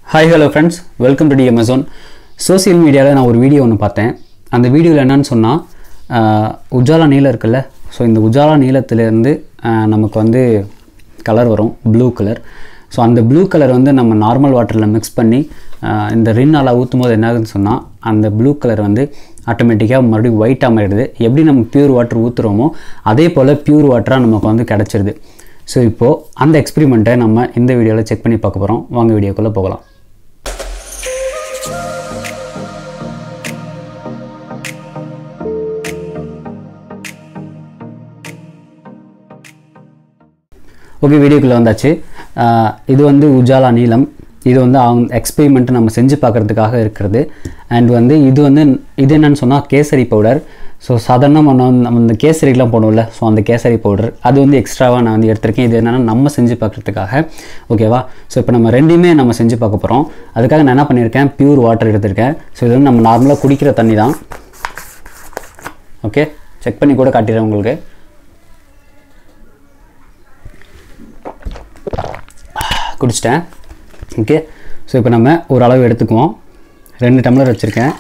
hi hello friends welcome to the Amazon social மீடியாவில் நான் ஒரு வீடியோ ஒன்று பார்த்தேன் அந்த வீடியோவில் என்னன்னு சொன்னால் உஜாலா நீலம் இருக்குல்ல ஸோ இந்த உஜாலா நீலத்துலேருந்து நமக்கு வந்து கலர் வரும் ப்ளூ கலர் ஸோ அந்த ப்ளூ கலர் வந்து நம்ம நார்மல் வாட்டரில் மிக்ஸ் பண்ணி ஆஹ் இந்த ரின்னால ஊற்றும் போது என்ன ஆகுதுன்னு சொன்னால் அந்த ப்ளூ கலர் வந்து ஆட்டோமேட்டிக்காக மறுபடியும் ஒயிட்டாக மாறிடுது எப்படி நம்ம பியூர் வாட்டர் ஊற்றுறோமோ அதே போல் பியூர் வாட்டராக நமக்கு வந்து கிடச்சிருது ஸோ இப்போது அந்த எக்ஸ்பெரிமெண்ட்டை நம்ம இந்த வீடியோவில் செக் பண்ணி பார்க்க போகிறோம் வாங்க வீடியோக்குள்ளே போகலாம் ஓகே வீடியோக்குள்ளே வந்தாச்சு ஆஹ் இது வந்து உஜாலா நீலம் இது வந்து அவங்க எக்ஸ்பெரிமெண்ட் நம்ம செஞ்சு பார்க்குறதுக்காக இருக்கிறது அண்ட் வந்து இது வந்து இது என்னன்னு சொன்னால் கேசரி பவுடர் ஸோ சாதாரண நம்ம வந்து நம்ம இந்த கேசரிலாம் போடுவோம்ல ஸோ அந்த கேசரி பவுடர் அது வந்து எக்ஸ்ட்ராவாக நான் வந்து எடுத்திருக்கேன் இது என்னென்னா நம்ம செஞ்சு பார்க்குறதுக்காக ஓகேவா ஸோ இப்போ நம்ம ரெண்டையுமே நம்ம செஞ்சு பார்க்க போகிறோம் அதுக்காக நான் என்ன பண்ணியிருக்கேன் பியூர் வாட்டர் எடுத்திருக்கேன் ஸோ இது வந்து நம்ம நார்மலாக குடிக்கிற தண்ணி தான் ஓகே செக் பண்ணி கூட காட்டிடுறேன் உங்களுக்கு குடிச்சிட்டேன் ஓகே ஸோ இப்போ நம்ம ஒரு அளவு எடுத்துக்குவோம் ரெண்டு டம்ளர் வச்சுருக்கேன்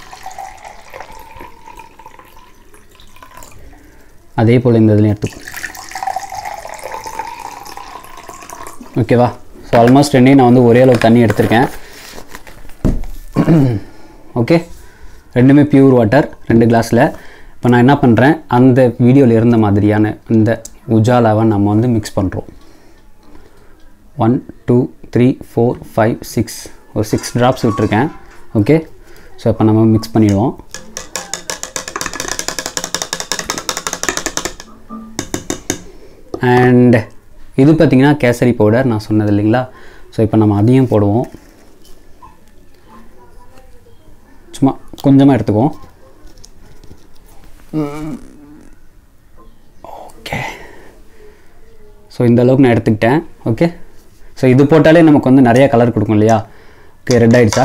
அதே போல் இந்த இதுலையும் எடுத்துக்குவோம் ஓகேவா ஸோ ஆல்மோஸ்ட் ரெண்டையும் நான் வந்து ஒரே அளவு தண்ணி எடுத்திருக்கேன் ஓகே ரெண்டுமே பியூர் வாட்டர் ரெண்டு கிளாஸில் இப்போ நான் என்ன பண்ணுறேன் அந்த வீடியோவில் இருந்த மாதிரியான இந்த உஜாலாவை நம்ம வந்து மிக்ஸ் பண்ணுறோம் one two three four five six ஒரு சிக்ஸ் ட்ராப்ஸ் விட்டுருக்கேன் ஓகே ஸோ இப்போ நம்ம மிக்ஸ் பண்ணிடுவோம் அண்ட் இது பார்த்திங்கன்னா கேசரி பவுடர் நான் சொன்னது இல்லைங்களா ஸோ இப்போ நம்ம அதையும் போடுவோம் சும்மா கொஞ்சமாக எடுத்துக்குவோம் ஓகே ஸோ இந்த அளவுக்கு நான் எடுத்துக்கிட்டேன் ஓகே ஸோ இது போட்டாலே நமக்கு வந்து நிறைய கலர் கொடுக்கும் இல்லையா ஓகே ரெட் ஆகிடுச்சா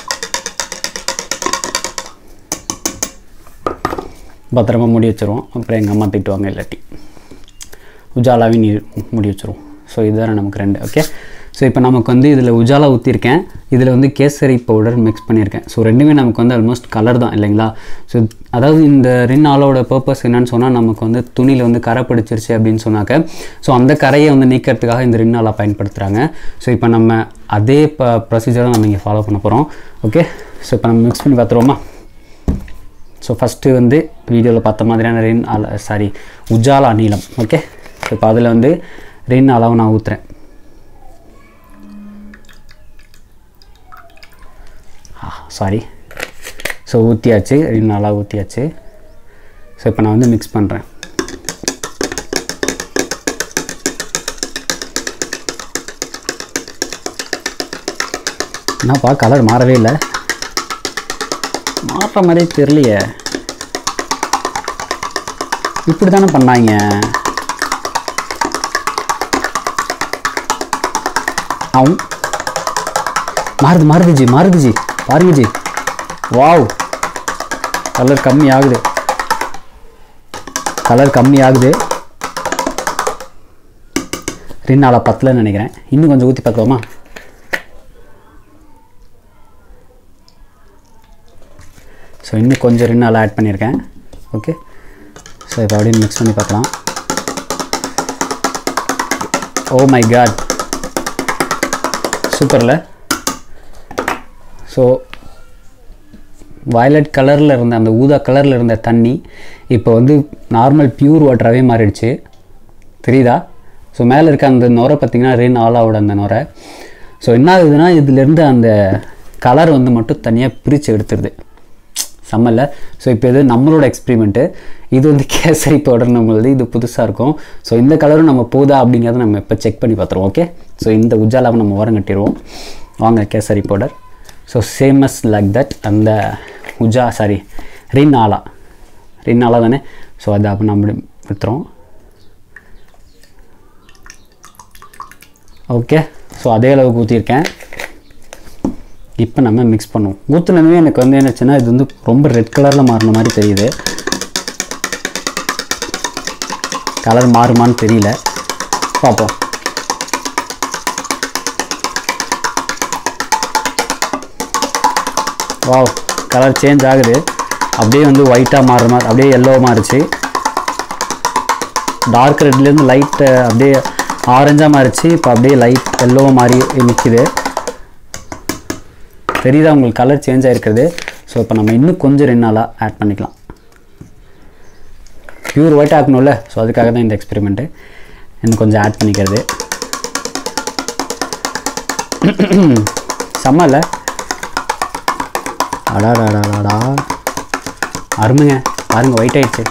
பத்திரமா மூடி வச்சுருவோம் அப்புறம் எங்கள் அம்மா திட்டுவாங்க இல்லாட்டி உஜாலாவையும் நீர் மூடி வச்சுருவோம் ஸோ இதுதான் நமக்கு ரெண்டு ஓகே ஸோ இப்போ நமக்கு வந்து இதில் உஜாலா ஊற்றிருக்கேன் இதில் வந்து கேசரி பவுடர் மிக்ஸ் பண்ணியிருக்கேன் ஸோ ரெண்டுமே நமக்கு வந்து ஆல்மோஸ்ட் கலர் தான் இல்லைங்களா ஸோ அதாவது இந்த ரின் ஆலோட பர்பஸ் என்னன்னு சொன்னால் நமக்கு வந்து துணியில் வந்து கரை பிடிச்சிருச்சு அப்படின்னு சொன்னாக்க ஸோ அந்த கரையை வந்து நீக்கிறதுக்காக இந்த ரின் ஆலா பயன்படுத்துகிறாங்க ஸோ இப்போ நம்ம அதே ப ப்ரொசீஜர் தான் நம்ம இங்கே ஃபாலோ பண்ண போகிறோம் ஓகே ஸோ இப்போ நம்ம மிக்ஸ் பண்ணி பார்த்துருவோமா ஸோ ஃபஸ்ட்டு வந்து வீடியோவில் பார்த்த மாதிரியான ரெயின் ஆலா சாரி உஜாலா நீளம் ஓகே ஸோ இப்போ அதில் வந்து ரெயின் ஆலாவை நான் ஊற்றுறேன் சாரி ஸோ ஊற்றியாச்சு ரெயின் ஆலா ஊற்றியாச்சு ஸோ இப்போ நான் வந்து மிக்ஸ் பண்ணுறேன் என்னப்பா கலர் மாறவே இல்லை மாறுற மாதிரியே தெரியலையே இப்படி தானே பண்ணாங்க அவன் மாறுது மாறுது ஜி மாறுது ஜி பாருங்க ஜி வாவ் கலர் கம்மி ஆகுது கலர் கம்மி ஆகுது ரெண்டு நாளாக பத்தலன்னு நினைக்கிறேன் இன்னும் கொஞ்சம் ஊற்றி பார்க்கலாமா ஸோ இன்னும் கொஞ்சம் ரெண்டு நாள் ஆட் பண்ணியிருக்கேன் ஓகே ஸோ இப்போ அப்படியே மிக்ஸ் பண்ணி பார்க்கலாம் ஓ மை காட் சூப்பரில் ஸோ வயலட் கலரில் இருந்த அந்த ஊதா கலரில் இருந்த தண்ணி இப்போ வந்து நார்மல் பியூர் வாட்டராகவே மாறிடுச்சு தெரியுதா ஸோ மேலே இருக்க அந்த நுரை பார்த்திங்கன்னா ரெயின் ஆலாவோட அந்த நுரை ஸோ என்ன ஆகுதுன்னா இதுலேருந்து அந்த கலர் வந்து மட்டும் தனியாக பிரித்து எடுத்துருது செம்மல்ல ஸோ இப்போ இது நம்மளோட எக்ஸ்பெரிமெண்ட்டு இது வந்து கேசரி பவுடர் நம்மளது இது புதுசாக இருக்கும் ஸோ இந்த கலரும் நம்ம போதா அப்படிங்கிறத நம்ம இப்போ செக் பண்ணி பார்த்துருவோம் ஓகே ஸோ இந்த உஜாலாவை நம்ம ஓரம் கட்டிடுவோம் வாங்க கேசரி powder so same as like that அந்த உஜா சாரி ரின் ஆலா ரின் ஆலா தானே ஸோ அதை அப்போ நம்ம விட்டுறோம் ஓகே ஸோ அதே அளவுக்கு ஊற்றிருக்கேன் இப்போ நம்ம மிக்ஸ் பண்ணுவோம் ஊற்றுனதுமே எனக்கு வந்து என்னச்சுன்னா இது வந்து ரொம்ப ரெட் கலரில் மாறின மாதிரி தெரியுது கலர் மாறுமான்னு தெரியல பார்ப்போம் வாவ் கலர் சேஞ்ச் ஆகுது அப்படியே வந்து ஒயிட்டாக மாறுற மாதிரி அப்படியே எல்லோ மாறிச்சு டார்க் ரெட்லேருந்து லைட் அப்படியே ஆரஞ்சாக மாறிச்சு இப்போ அப்படியே லைட் எல்லோ மாதிரி நிற்கிது தெரியுதா உங்களுக்கு கலர் சேஞ்ச் ஆகிருக்கிறது ஸோ இப்போ நம்ம இன்னும் கொஞ்சம் ரெண்டு நாளாக ஆட் பண்ணிக்கலாம் பியூர் ஒயிட் ஆக்கணும்ல ஸோ அதுக்காக தான் இந்த எக்ஸ்பெரிமெண்ட்டு இன்னும் கொஞ்சம் ஆட் பண்ணிக்கிறது செம்ம இல்லை அடாடாடாடாடா அருமைங்க பாருங்க ஒயிட் ஆயிடுச்சு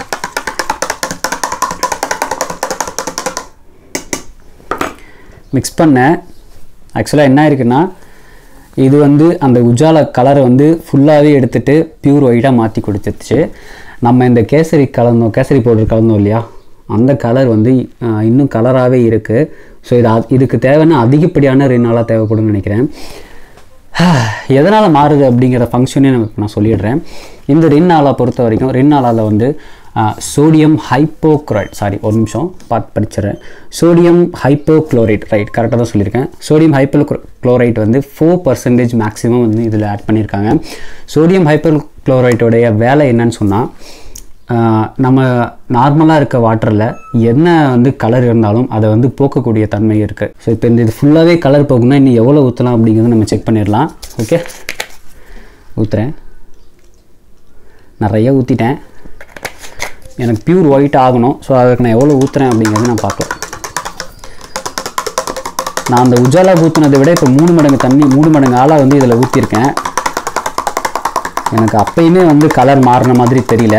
மிக்ஸ் பண்ணேன் ஆக்சுவலாக என்ன இருக்குன்னா இது வந்து அந்த உஜாலா கலரை வந்து ஃபுல்லாகவே எடுத்துட்டு பியூர் ஒயிட்டாக மாற்றி கொடுத்துருச்சு நம்ம இந்த கேசரி கலந்தோம் கேசரி பவுடர் கலந்தோம் இல்லையா அந்த கலர் வந்து ஆஹ், இன்னும் கலராகவே இருக்குது ஸோ இது அ- இதுக்கு தேவைன்னா அதிகப்படியான ரெண்டு நாளாக தேவைப்படும்னு நினைக்கிறேன் எதனால் மாறுது அப்படிங்கிற ஃபங்க்ஷனே நமக்கு நான் சொல்லிடுறேன் இந்த ரின்னாலா பொறுத்த வரைக்கும் ரின்னாலாவில் வந்து சோடியம் ஹைப்போக்ளோரைட் சாரி ஒரு நிமிஷம் பார்த்து படிச்சிடுறேன் சோடியம் ஹைப்போக்ளோரைட் ரைட் கரெக்டாக தான் சொல்லியிருக்கேன் சோடியம் ஹைப்போ குளோரைட் வந்து ஃபோர் பர்சன்டேஜ் மேக்ஸிமம் வந்து இதில் ஆட் பண்ணியிருக்காங்க சோடியம் ஹைப்போ குளோரைட்டோடைய வேலை என்னன்னு சொன்னால் ஆஹ் நம்ம நார்மலாக இருக்க வாட்டரில் என்ன வந்து கலர் இருந்தாலும் அதை வந்து போக்கக்கூடிய தன்மை இருக்குது ஸோ இப்போ இந்த இது ஃபுல்லாகவே கலர் போகணும்னா இன்னும் எவ்வளோ ஊற்றலாம் அப்படிங்கிறத நம்ம செக் பண்ணிடலாம் ஓகே ஊற்றுறேன் நிறைய ஊற்றிட்டேன் எனக்கு பியூர் ஒயிட் ஆகணும் ஸோ அதுக்கு நான் எவ்வளோ ஊற்றுறேன் அப்படிங்கிறத நான் பார்க்கலாம் நான் அந்த உஜாலா ஊற்றுனதை விட இப்போ மூணு மடங்கு தண்ணி மூணு மடங்கு ஆளாக வந்து இதில் ஊற்றிருக்கேன் எனக்கு அப்பயுமே வந்து கலர் மாறின மாதிரி தெரியல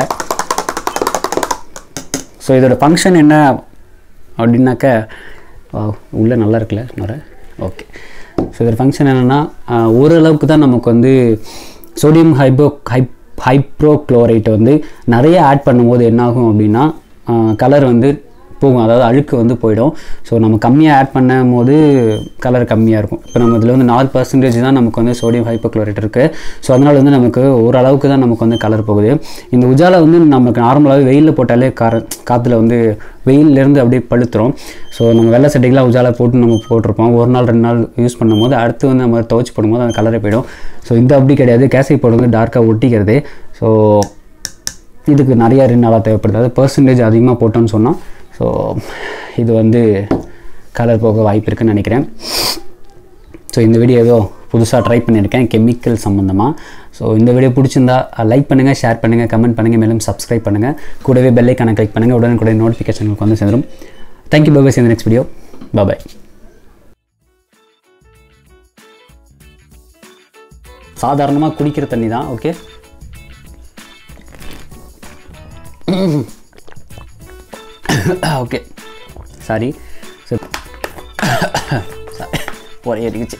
ஸோ இதோட ஃபங்க்ஷன் என்ன அப்படின்னாக்க wow, உள்ளே நல்லா இருக்குல்ல நுர ஓகே ஸோ இதோட ஃபங்க்ஷன் என்னென்னா ஓரளவுக்கு தான் நமக்கு வந்து சோடியம் ஹைப்போ ஹைப் ஹைப்ரோக்ளோரைட்டை வந்து நிறைய ஆட் பண்ணும்போது என்னாகும் அப்படின்னா கலர் வந்து போகும் அதாவது அழுக்கு வந்து போயிடும் ஸோ நம்ம கம்மியாக ஆட் பண்ணும் போது கலர் கம்மியாக இருக்கும் இப்போ நம்ம இதில் வந்து நாலு பர்சன்டேஜ் தான் நமக்கு வந்து சோடியம் ஹைப்போக்ளோரைட் இருக்குது ஸோ அதனால் வந்து நமக்கு ஓரளவுக்கு தான் நமக்கு வந்து கலர் போகுது இந்த உஜாலா வந்து நமக்கு நார்மலாகவே வெயிலில் போட்டாலே கார காற்றுல வந்து வெயிலேருந்து அப்படியே பழுத்துரும் ஸோ நம்ம வெள்ளை சட்டைக்கெலாம் உஜாலா போட்டு நம்ம போட்டிருப்போம் ஒரு நாள் ரெண்டு நாள் யூஸ் பண்ணும்போது அடுத்து வந்து நம்ம துவச்சி போடும்போது அந்த கலரே போயிடும் ஸோ இந்த அப்படி கிடையாது கேசரி பவுடர் வந்து டார்க்காக ஒட்டிக்கிறது ஸோ இதுக்கு நிறைய ரெண்டு நாளாக தேவைப்படுது அதாவது பர்சன்டேஜ் அதிகமாக போட்டோன்னு சொன்னால் ஸோ இது வந்து கலர் போக வாய்ப்பு இருக்குன்னு நினைக்கிறேன் ஸோ இந்த வீடியோ ஏதோ புதுசாக ட்ரை பண்ணியிருக்கேன் கெமிக்கல் சம்மந்தமாக ஸோ இந்த வீடியோ பிடிச்சிருந்தா லைக் பண்ணுங்கள் ஷேர் பண்ணுங்கள் கமெண்ட் பண்ணுங்கள் மேலும் சப்ஸ்கிரைப் பண்ணுங்கள் கூடவே பெல்லைக்கான கிளிக் பண்ணுங்கள் உடனுக்குடன் நோட்டிஃபிகேஷனுக்கு வந்து சேர்ந்துடும் தேங்க்யூ பபஸ் இந்த நெக்ஸ்ட் வீடியோ பாய் சாதாரணமாக குடிக்கிற தண்ணி தான் ஓகே ஓகே சாரி ஒரே அடிக்குச்சு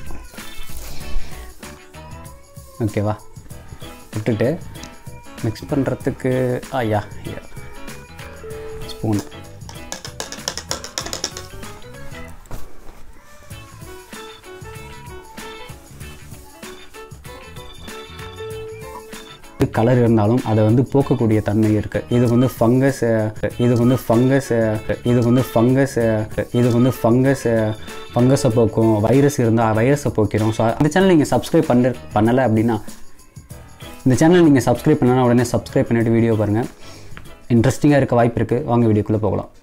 ஓகேவா விட்டுட்டு மிக்ஸ் பண்ணுறதுக்கு ஐயா ஸ்பூன் கலர் இருந்தாலும் அதை வந்து போக்கக்கூடிய தன்மை இருக்குது இது வந்து ஃபங்கஸ் இது வந்து ஃபங்கஸ் இது வந்து ஃபங்கஸ் இது வந்து ஃபங்கஸ் ஃபங்கஸை போக்கும் வைரஸ் இருந்தால் வைரஸை போக்கிறோம் ஸோ அந்த சேனல் நீங்கள் சப்ஸ்கிரைப் பண்ண பண்ணலை அப்படின்னா இந்த சேனல் நீங்கள் சப்ஸ்கிரைப் பண்ணனா உடனே சப்ஸ்கிரைப் பண்ணிவிட்டு வீடியோ பாருங்கள் இன்ட்ரெஸ்டிங்காக இருக்க வாய்ப்பு இருக்குது வாங்க வீடியோக்குள்ளே போகலாம்